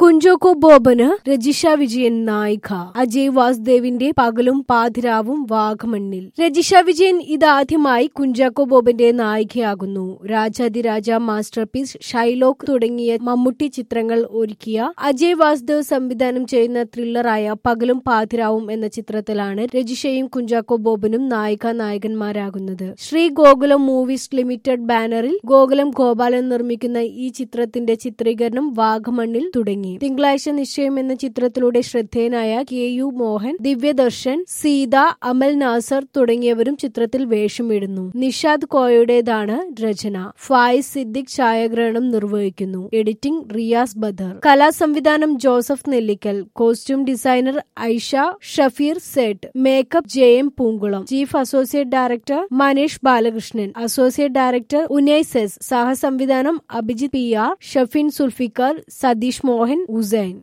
കുഞ്ചോക്കോ ബോബന് രജിഷ വിജയൻ നായിക അജയ് വാസുദേവിന്റെ പകലും പാതിരാവും വാഗമണ്ണിൽ രജിഷ വിജയൻ ഇതാദ്യമായി കുഞ്ചാക്കോ ബോബന്റെ നായികയാകുന്നു രാജാതിരാജ മാസ്റ്റർ പീസ് ഷൈലോക്ക് തുടങ്ങിയ മമ്മൂട്ടി ചിത്രങ്ങൾ ഒരുക്കിയ അജയ് വാസുദേവ് സംവിധാനം ചെയ്യുന്ന ത്രില്ലറായ പകലും പാതിരാവും എന്ന ചിത്രത്തിലാണ് രജിഷയും കുഞ്ചാക്കോ ബോബനും നായിക നായകന്മാരാകുന്നത് ശ്രീ ഗോകുലം മൂവീസ് ലിമിറ്റഡ് ബാനറിൽ ഗോകുലം ഗോപാലൻ നിർമ്മിക്കുന്ന ഈ ചിത്രത്തിന്റെ ചിത്രീകരണം വാഗമണ്ണിൽ തുടങ്ങി തിങ്കളാഴ്ച നിശ്ചയം എന്ന ചിത്രത്തിലൂടെ ശ്രദ്ധേയനായ കെ യു മോഹൻ ദിവ്യദർശൻ സീത അമൽ നാസർ തുടങ്ങിയവരും ചിത്രത്തിൽ വേഷമിടുന്നു നിഷാദ് കോയയുടേതാണ് രചന ഫായിസ് സിദ്ദിഖ് ഛായാഗ്രഹണം നിർവഹിക്കുന്നു എഡിറ്റിംഗ് റിയാസ് ബദർ കലാസംവിധാനം Joseph Nellikal costume designer Aisha Shafeer set makeup J M Poonkulam chief associate director Maneesh Balakrishnan associate director ഉനയ് സെസ് സഹസംവിധാനം Abhijith P R Shafeen Sulfikar Satheesh Mohan Usain